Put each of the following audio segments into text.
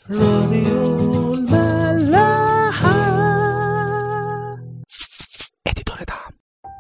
راديو الملاحة اديتور دعم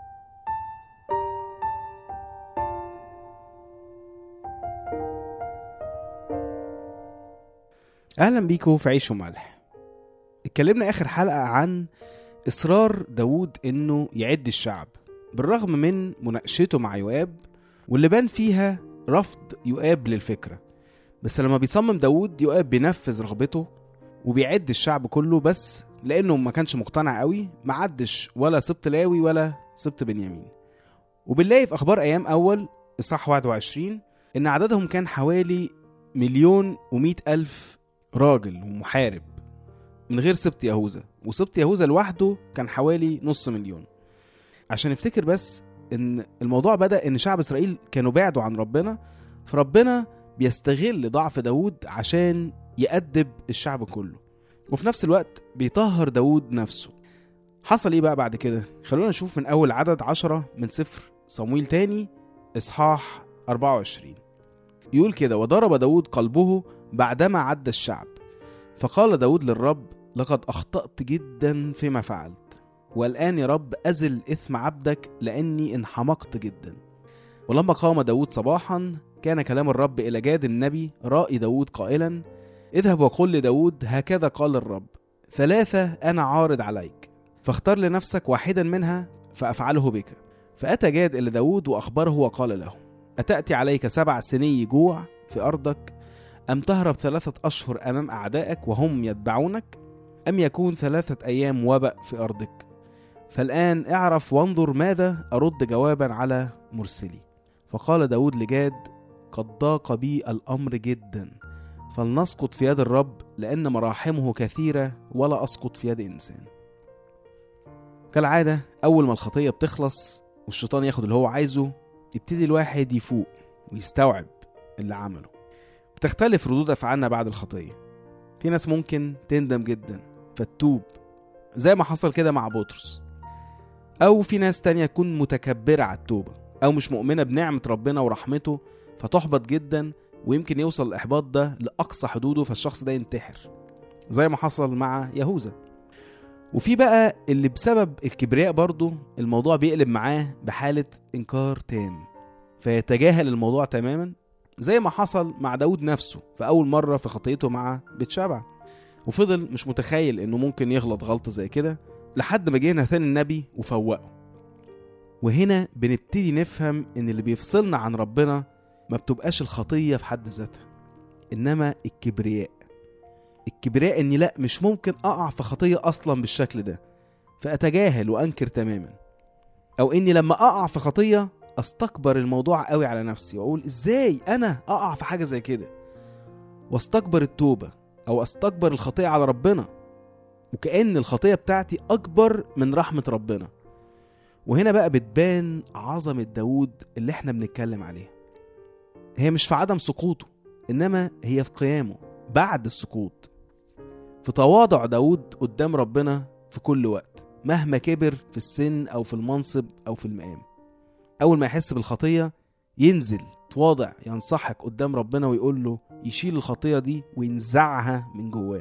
اهلا بيكم في عيش وملح اتكلمنا اخر حلقه عن اصرار داوود انه يعد الشعب بالرغم من مناقشته مع يؤاب واللي بان فيها رفض يؤاب للفكره بس لما بيصمم داوود يؤاب بينفذ رغبته وبيعد الشعب كله بس لانه ما كانش مقتنع قوي ما عدش ولا سبط لاوي ولا سبط بنيامين وبنلاقي في اخبار ايام اول اصحاح 21 ان عددهم كان حوالي مليون ومئة ألف راجل ومحارب من غير سبط يهوذا وسبط يهوذا لوحده كان حوالي نص مليون عشان نفتكر بس ان الموضوع بدأ ان شعب اسرائيل كانوا بعدوا عن ربنا فربنا بيستغل ضعف داود عشان يأدب الشعب كله وفي نفس الوقت بيطهر داود نفسه حصل ايه بقى بعد كده خلونا نشوف من اول عدد عشرة من سفر صمويل تاني اصحاح 24 يقول كده وضرب داود قلبه بعدما عد الشعب فقال داود للرب لقد أخطأت جدا فيما فعلت والآن يا رب أزل إثم عبدك لأني انحمقت جدا ولما قام داود صباحا كان كلام الرب إلى جاد النبي رائي داود قائلا اذهب وقل لداود هكذا قال الرب ثلاثة أنا عارض عليك فاختار لنفسك واحدا منها فأفعله بك فأتى جاد إلى داود وأخبره وقال له أتأتي عليك سبع سني جوع في أرضك أم تهرب ثلاثة أشهر أمام أعدائك وهم يتبعونك أم يكون ثلاثة أيام وبأ في أرضك فالآن اعرف وانظر ماذا أرد جوابا على مرسلي فقال داود لجاد قد ضاق بي الأمر جدا فلنسقط في يد الرب لأن مراحمه كثيرة ولا أسقط في يد إنسان كالعادة أول ما الخطية بتخلص والشيطان ياخد اللي هو عايزه يبتدي الواحد يفوق ويستوعب اللي عمله بتختلف ردود أفعالنا بعد الخطية في ناس ممكن تندم جدا فتوب زي ما حصل كده مع بطرس أو في ناس تانية تكون متكبرة على التوبة أو مش مؤمنة بنعمة ربنا ورحمته فتحبط جدا ويمكن يوصل الإحباط ده لأقصى حدوده فالشخص ده ينتحر زي ما حصل مع يهوذا وفي بقى اللي بسبب الكبرياء برضه الموضوع بيقلب معاه بحالة إنكار تام فيتجاهل الموضوع تماما زي ما حصل مع داود نفسه في أول مرة في خطيته مع بتشبع وفضل مش متخيل إنه ممكن يغلط غلطة زي كده لحد ما جه ناثان النبي وفوقه وهنا بنبتدي نفهم إن اللي بيفصلنا عن ربنا ما بتبقاش الخطية في حد ذاتها إنما الكبرياء الكبرياء إني لأ مش ممكن أقع في خطية أصلا بالشكل ده فأتجاهل وأنكر تماما أو إني لما أقع في خطية استكبر الموضوع قوي على نفسي واقول ازاي انا اقع في حاجه زي كده واستكبر التوبه او استكبر الخطيه على ربنا وكأن الخطيه بتاعتي اكبر من رحمه ربنا وهنا بقى بتبان عظمه داود اللي احنا بنتكلم عليها هي مش في عدم سقوطه انما هي في قيامه بعد السقوط في تواضع داود قدام ربنا في كل وقت مهما كبر في السن او في المنصب او في المقام اول ما يحس بالخطيه ينزل تواضع ينصحك قدام ربنا ويقول له يشيل الخطيه دي وينزعها من جواه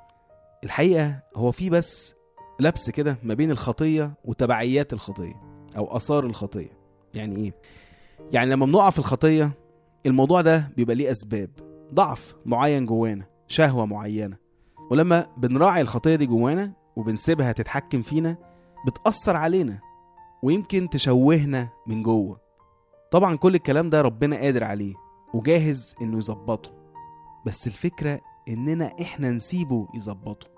الحقيقه هو في بس لبس كده ما بين الخطيه وتبعيات الخطيه او اثار الخطيه يعني ايه يعني لما بنقع في الخطيه الموضوع ده بيبقى ليه اسباب ضعف معين جوانا شهوه معينه ولما بنراعي الخطيه دي جوانا وبنسيبها تتحكم فينا بتاثر علينا ويمكن تشوهنا من جوه طبعا كل الكلام ده ربنا قادر عليه وجاهز انه يظبطه بس الفكرة اننا احنا نسيبه يظبطه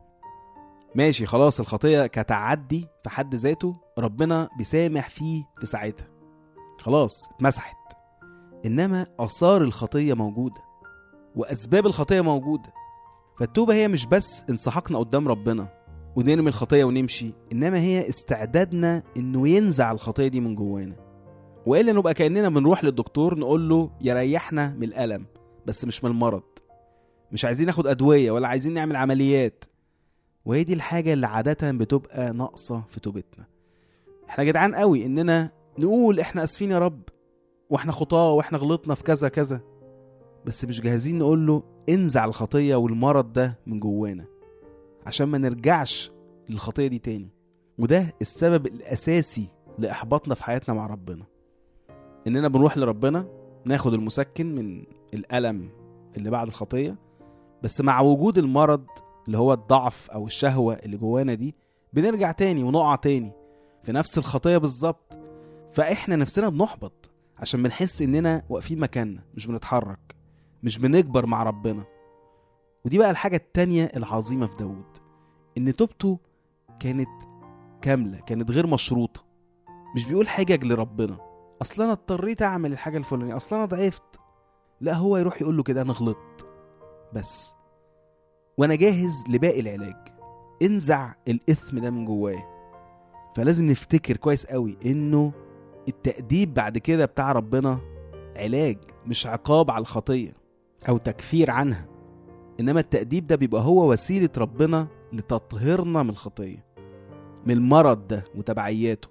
ماشي خلاص الخطية كتعدي في حد ذاته ربنا بيسامح فيه في ساعتها خلاص اتمسحت انما اثار الخطية موجودة واسباب الخطية موجودة فالتوبة هي مش بس انسحقنا قدام ربنا ونرمي الخطية ونمشي إنما هي استعدادنا إنه ينزع الخطية دي من جوانا وإلا نبقى كأننا بنروح للدكتور نقول له يريحنا من الألم بس مش من المرض مش عايزين ناخد أدوية ولا عايزين نعمل عمليات وهي دي الحاجة اللي عادة بتبقى ناقصة في توبتنا احنا جدعان قوي إننا نقول احنا آسفين يا رب واحنا خطاة واحنا غلطنا في كذا كذا بس مش جاهزين نقول له انزع الخطية والمرض ده من جوانا عشان ما نرجعش للخطية دي تاني وده السبب الأساسي لإحباطنا في حياتنا مع ربنا إننا بنروح لربنا ناخد المسكن من الألم اللي بعد الخطية بس مع وجود المرض اللي هو الضعف أو الشهوة اللي جوانا دي بنرجع تاني ونقع تاني في نفس الخطية بالظبط فإحنا نفسنا بنحبط عشان بنحس إننا واقفين مكاننا مش بنتحرك مش بنكبر مع ربنا ودي بقى الحاجة التانية العظيمة في داود إن توبته كانت كاملة كانت غير مشروطة مش بيقول حجج لربنا أصل أنا اضطريت أعمل الحاجة الفلانية أصل أنا ضعفت لا هو يروح يقول له كده أنا غلطت بس وأنا جاهز لباقي العلاج انزع الإثم ده من جوايا فلازم نفتكر كويس قوي إنه التأديب بعد كده بتاع ربنا علاج مش عقاب على الخطية أو تكفير عنها إنما التأديب ده بيبقى هو وسيلة ربنا لتطهيرنا من الخطية من المرض ده وتبعياته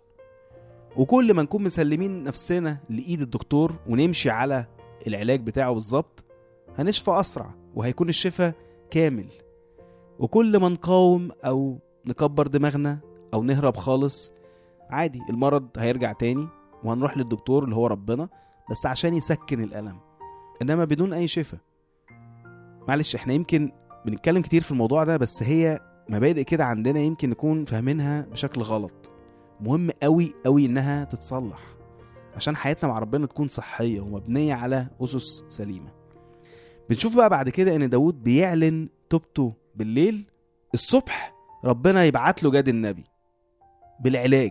وكل ما نكون مسلمين نفسنا لإيد الدكتور ونمشي على العلاج بتاعه بالظبط هنشفى أسرع وهيكون الشفاء كامل وكل ما نقاوم أو نكبر دماغنا أو نهرب خالص عادي المرض هيرجع تاني وهنروح للدكتور اللي هو ربنا بس عشان يسكن الألم إنما بدون أي شفاء معلش احنا يمكن بنتكلم كتير في الموضوع ده بس هي مبادئ كده عندنا يمكن نكون فاهمينها بشكل غلط مهم قوي قوي انها تتصلح عشان حياتنا مع ربنا تكون صحية ومبنية على أسس سليمة بنشوف بقى بعد كده ان داود بيعلن توبته بالليل الصبح ربنا يبعت له جاد النبي بالعلاج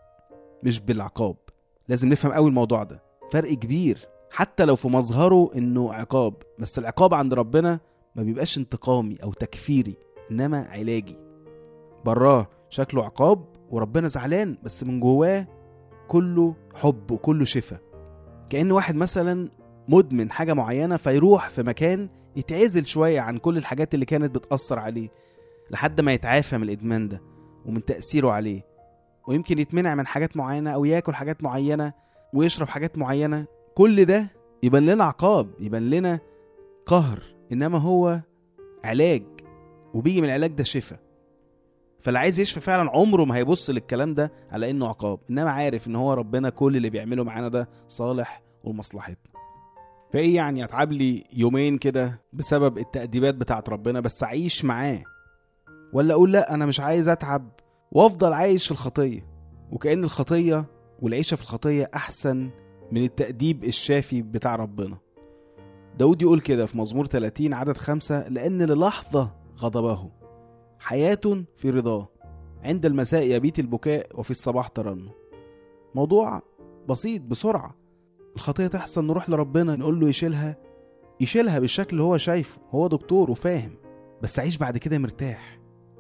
مش بالعقاب لازم نفهم قوي الموضوع ده فرق كبير حتى لو في مظهره انه عقاب بس العقاب عند ربنا ما بيبقاش انتقامي او تكفيري انما علاجي براه شكله عقاب وربنا زعلان بس من جواه كله حب وكله شفا كأن واحد مثلا مدمن حاجة معينة فيروح في مكان يتعزل شوية عن كل الحاجات اللي كانت بتأثر عليه لحد ما يتعافى من الإدمان ده ومن تأثيره عليه ويمكن يتمنع من حاجات معينة أو ياكل حاجات معينة ويشرب حاجات معينة كل ده يبان لنا عقاب يبان لنا قهر إنما هو علاج وبيجي من العلاج ده شفا فاللي عايز يشفى فعلا عمره ما هيبص للكلام ده على انه عقاب انما عارف ان هو ربنا كل اللي بيعمله معانا ده صالح ولمصلحتنا فايه يعني اتعب لي يومين كده بسبب التأديبات بتاعت ربنا بس اعيش معاه ولا اقول لا انا مش عايز اتعب وافضل عايش في الخطيه وكأن الخطيه والعيشه في الخطيه احسن من التأديب الشافي بتاع ربنا داود يقول كده في مزمور 30 عدد خمسة لأن للحظة غضبه حياة في رضاه عند المساء يبيت البكاء وفي الصباح ترنم موضوع بسيط بسرعة الخطية تحصل نروح لربنا نقول له يشيلها يشيلها بالشكل اللي هو شايفه هو دكتور وفاهم بس عيش بعد كده مرتاح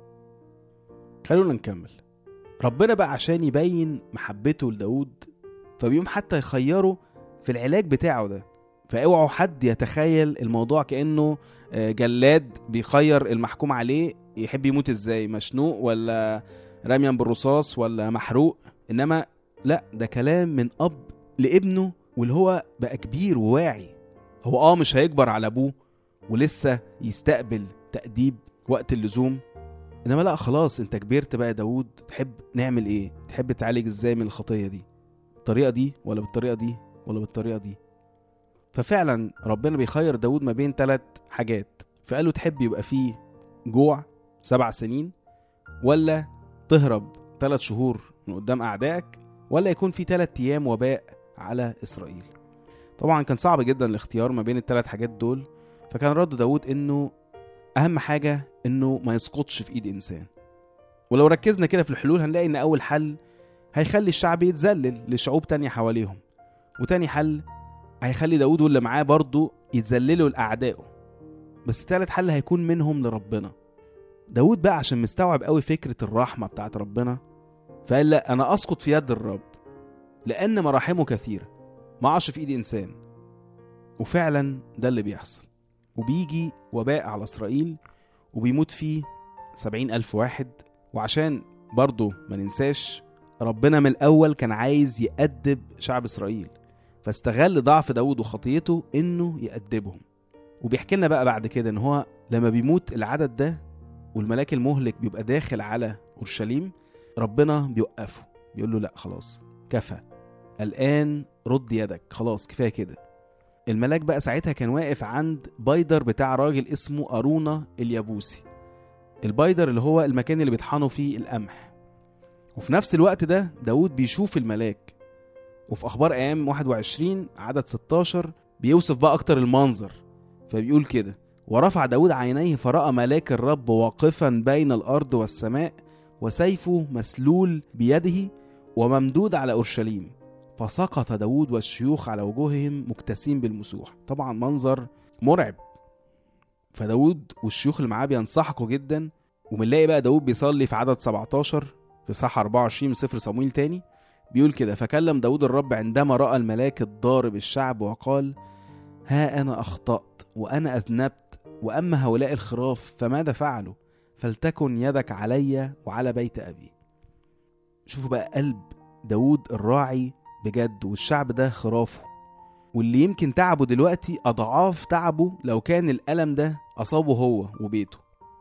خلونا نكمل ربنا بقى عشان يبين محبته لداود فبيقوم حتى يخيره في العلاج بتاعه ده فاوعوا حد يتخيل الموضوع كانه آه، جلاد بيخير المحكوم عليه يحب يموت ازاي مشنوق ولا رميا بالرصاص ولا محروق انما لا ده كلام من اب لابنه واللي هو بقى كبير وواعي هو اه مش هيكبر على ابوه ولسه يستقبل تأديب وقت اللزوم انما لا خلاص انت كبرت بقى يا داود تحب نعمل ايه تحب تعالج ازاي من الخطيه دي بالطريقه دي ولا بالطريقه دي ولا بالطريقه دي ففعلا ربنا بيخير داود ما بين ثلاث حاجات فقال له تحب يبقى فيه جوع سبع سنين ولا تهرب ثلاث شهور من قدام أعدائك ولا يكون في ثلاث أيام وباء على إسرائيل طبعا كان صعب جدا الاختيار ما بين الثلاث حاجات دول فكان رد داود انه اهم حاجة انه ما يسقطش في ايد انسان ولو ركزنا كده في الحلول هنلاقي ان اول حل هيخلي الشعب يتذلل لشعوب تانية حواليهم وتاني حل هيخلي داود واللي معاه برضه يتذللوا لأعدائه بس تالت حل هيكون منهم لربنا داود بقى عشان مستوعب قوي فكرة الرحمة بتاعت ربنا فقال لا أنا أسقط في يد الرب لأن مراحمه كثيرة ما أقعش في إيد إنسان وفعلا ده اللي بيحصل وبيجي وباء على إسرائيل وبيموت فيه سبعين ألف واحد وعشان برضه ما ننساش ربنا من الأول كان عايز يأدب شعب إسرائيل فاستغل ضعف داود وخطيته إنه يأدبهم وبيحكي لنا بقى بعد كده ان هو لما بيموت العدد ده والملاك المهلك بيبقى داخل على اورشليم ربنا بيوقفه بيقول له لا خلاص كفى الان رد يدك خلاص كفايه كده الملاك بقى ساعتها كان واقف عند بايدر بتاع راجل اسمه أرونا اليابوسي البايدر اللي هو المكان اللي بيطحنوا فيه القمح وفي نفس الوقت ده داود بيشوف الملاك وفي أخبار أيام 21 عدد 16 بيوصف بقى أكتر المنظر فبيقول كده ورفع داود عينيه فرأى ملاك الرب واقفا بين الأرض والسماء وسيفه مسلول بيده وممدود على أورشليم فسقط داود والشيوخ على وجوههم مكتسين بالمسوح طبعا منظر مرعب فداود والشيوخ اللي معاه بينسحقوا جدا وبنلاقي بقى داود بيصلي في عدد 17 في صح 24 من سفر صمويل تاني بيقول كده فكلم داود الرب عندما رأى الملاك الضارب الشعب وقال ها أنا أخطأت وأنا أذنبت وأما هؤلاء الخراف فماذا فعلوا فلتكن يدك علي وعلى بيت أبي شوفوا بقى قلب داود الراعي بجد والشعب ده خرافه واللي يمكن تعبه دلوقتي أضعاف تعبه لو كان الألم ده أصابه هو وبيته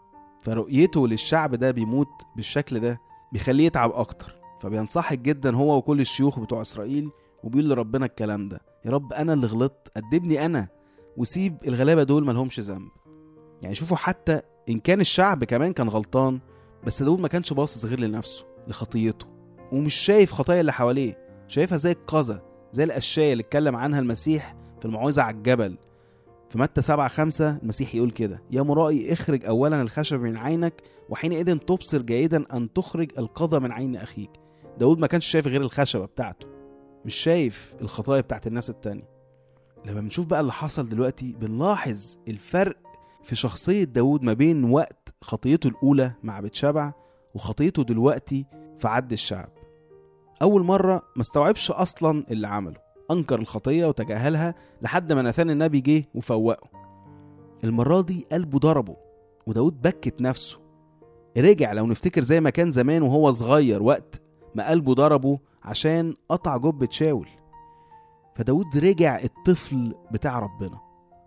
فرؤيته للشعب ده بيموت بالشكل ده بيخليه يتعب أكتر فبينصحك جدا هو وكل الشيوخ بتوع إسرائيل وبيقول لربنا الكلام ده يا رب أنا اللي غلطت أدبني أنا وسيب الغلابة دول ملهمش ذنب يعني شوفوا حتى إن كان الشعب كمان كان غلطان بس داود ما كانش باصص غير لنفسه لخطيته ومش شايف خطايا اللي حواليه شايفها زي القذى زي القشاية اللي اتكلم عنها المسيح في الموعظة على الجبل في متى سبعة خمسة المسيح يقول كده يا مرائي اخرج أولا الخشب من عينك وحينئذ تبصر جيدا أن تخرج القذى من عين أخيك داود ما كانش شايف غير الخشبة بتاعته مش شايف الخطايا بتاعت الناس التانية لما بنشوف بقى اللي حصل دلوقتي بنلاحظ الفرق في شخصية داود ما بين وقت خطيته الأولى مع بتشبع وخطيته دلوقتي في عد الشعب أول مرة ما استوعبش أصلا اللي عمله أنكر الخطية وتجاهلها لحد ما ناثان النبي جه وفوقه المرة دي قلبه ضربه وداود بكت نفسه رجع لو نفتكر زي ما كان زمان وهو صغير وقت ما قلبه ضربه عشان قطع جبة شاول فداود رجع الطفل بتاع ربنا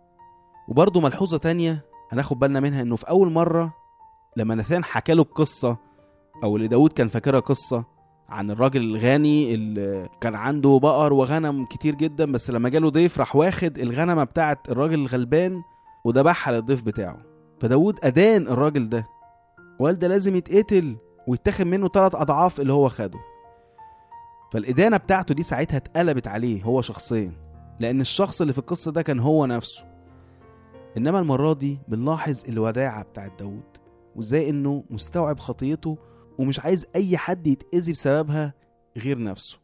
وبرضه ملحوظة تانية هناخد بالنا منها انه في أول مرة لما ناثان حكى له القصة أو اللي داود كان فاكرها قصة عن الراجل الغني اللي كان عنده بقر وغنم كتير جدا بس لما جاله ضيف راح واخد الغنمه بتاعت الراجل الغلبان وذبحها للضيف بتاعه فداود ادان الراجل ده وقال ده لازم يتقتل ويتاخد منه ثلاث اضعاف اللي هو خده فالادانه بتاعته دي ساعتها اتقلبت عليه هو شخصيا لان الشخص اللي في القصه ده كان هو نفسه انما المره دي بنلاحظ الوداعه بتاعت داود وازاي انه مستوعب خطيته ومش عايز اي حد يتأذي بسببها غير نفسه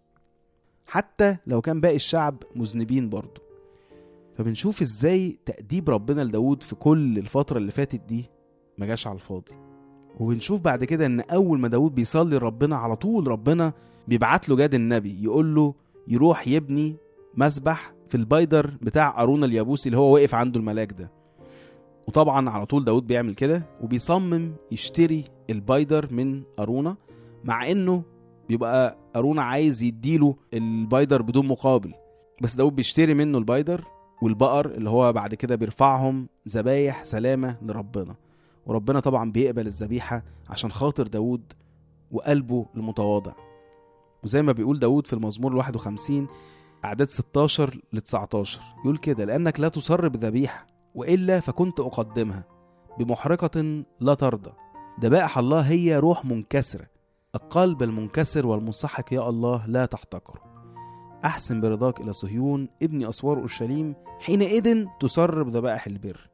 حتى لو كان باقي الشعب مذنبين برضه فبنشوف ازاي تأديب ربنا لداود في كل الفترة اللي فاتت دي ما جاش على الفاضي وبنشوف بعد كده ان اول ما داود بيصلي لربنا على طول ربنا بيبعت له جاد النبي يقول له يروح يبني مسبح في البايدر بتاع أرونا اليابوسي اللي هو واقف عنده الملاك ده وطبعا على طول داود بيعمل كده وبيصمم يشتري البايدر من أرونا مع انه بيبقى أرونا عايز يديله البايدر بدون مقابل بس داود بيشتري منه البايدر والبقر اللي هو بعد كده بيرفعهم ذبايح سلامة لربنا وربنا طبعا بيقبل الذبيحة عشان خاطر داود وقلبه المتواضع وزي ما بيقول داود في المزمور ال 51 أعداد 16 ل 19 يقول كده لأنك لا تصر بذبيحة وإلا فكنت أقدمها بمحرقة لا ترضى ذبائح الله هي روح منكسرة القلب المنكسر والمنسحق يا الله لا تحتقر أحسن برضاك إلى صهيون ابن أسوار أورشليم حينئذ تسر بذبائح البر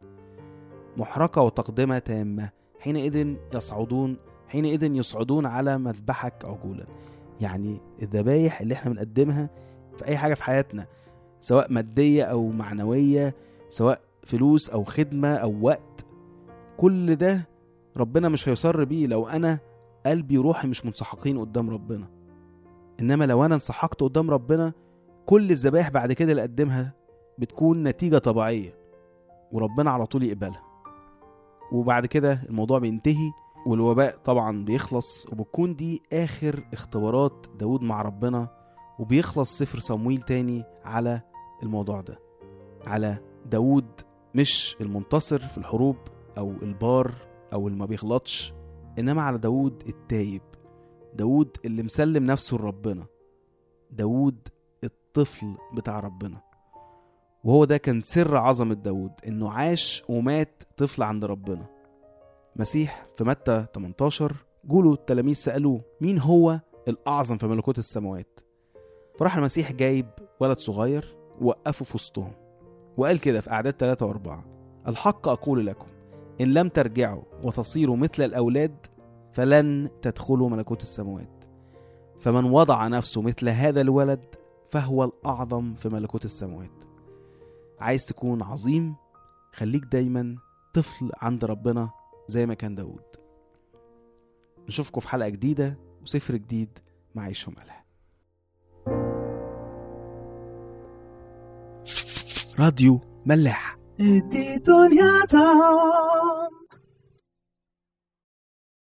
محرقة وتقدمة تامة حينئذ يصعدون حينئذ يصعدون على مذبحك عجولا يعني الذبايح اللي احنا بنقدمها في أي حاجة في حياتنا سواء مادية أو معنوية سواء فلوس أو خدمة أو وقت كل ده ربنا مش هيصر بيه لو أنا قلبي وروحي مش منسحقين قدام ربنا إنما لو أنا انسحقت قدام ربنا كل الذبائح بعد كده اللي أقدمها بتكون نتيجة طبيعية وربنا على طول يقبلها وبعد كده الموضوع بينتهي والوباء طبعا بيخلص وبتكون دي آخر اختبارات داود مع ربنا وبيخلص سفر صمويل تاني على الموضوع ده على داود مش المنتصر في الحروب أو البار أو اللي ما بيغلطش إنما على داود التايب داود اللي مسلم نفسه لربنا داود الطفل بتاع ربنا وهو ده كان سر عظمة داود إنه عاش ومات طفل عند ربنا مسيح في متى 18 جوله التلاميذ سألوه مين هو الأعظم في ملكوت السماوات فراح المسيح جايب ولد صغير ووقفه في وسطهم وقال كده في أعداد ثلاثة وأربعة الحق أقول لكم إن لم ترجعوا وتصيروا مثل الأولاد فلن تدخلوا ملكوت السماوات فمن وضع نفسه مثل هذا الولد فهو الأعظم في ملكوت السماوات عايز تكون عظيم خليك دايما طفل عند ربنا زي ما كان داود نشوفكم في حلقة جديدة وسفر جديد مع عيش وملح راديو ملاح ادي دنيا طعم